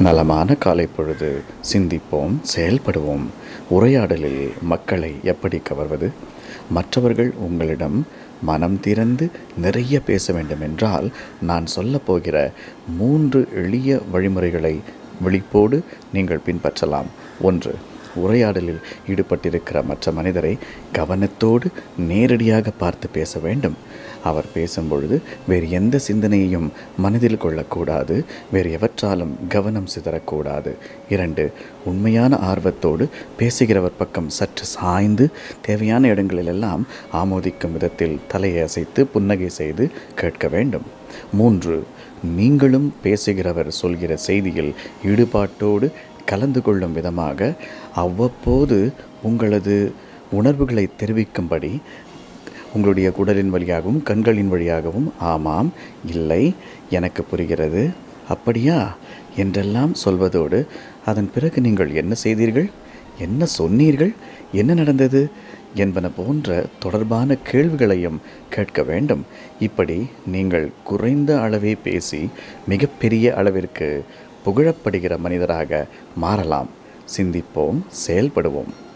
நலமான காலை பொழுது சிந்திப்போம் செயல்படுவோம் உரையாடலில் மக்களை எப்படி கவர்வது மற்றவர்கள் உங்களிடம் மனம் திறந்து நிறைய பேச வேண்டும் என்றால் நான் சொல்லப் போகிற மூன்று எளிய வழிமுறைகளை விழிப்போடு நீங்கள் பின்பற்றலாம் ஒன்று உரையாடலில் ஈடுபட்டிருக்கிற மற்ற மனிதரை கவனத்தோடு நேரடியாக பார்த்து பேச வேண்டும் அவர் பேசும்பொழுது வேறு எந்த சிந்தனையையும் மனதில் கொள்ளக்கூடாது வேறு எவற்றாலும் கவனம் சிதறக்கூடாது இரண்டு உண்மையான ஆர்வத்தோடு பேசுகிறவர் பக்கம் சற்று சாய்ந்து தேவையான இடங்களிலெல்லாம் ஆமோதிக்கும் விதத்தில் தலையை அசைத்து புன்னகை செய்து கேட்க வேண்டும் மூன்று நீங்களும் பேசுகிறவர் சொல்கிற செய்தியில் ஈடுபாட்டோடு கலந்து கொள்ளும் விதமாக அவ்வப்போது உங்களது உணர்வுகளை தெரிவிக்கும்படி உங்களுடைய குடலின் வழியாகவும் கண்களின் வழியாகவும் ஆமாம் இல்லை எனக்கு புரிகிறது அப்படியா என்றெல்லாம் சொல்வதோடு அதன் பிறகு நீங்கள் என்ன செய்தீர்கள் என்ன சொன்னீர்கள் என்ன நடந்தது என்பன போன்ற தொடர்பான கேள்விகளையும் கேட்க வேண்டும் இப்படி நீங்கள் குறைந்த அளவே பேசி மிகப்பெரிய அளவிற்கு புகழப்படுகிற மனிதராக மாறலாம் சிந்திப்போம் செயல்படுவோம்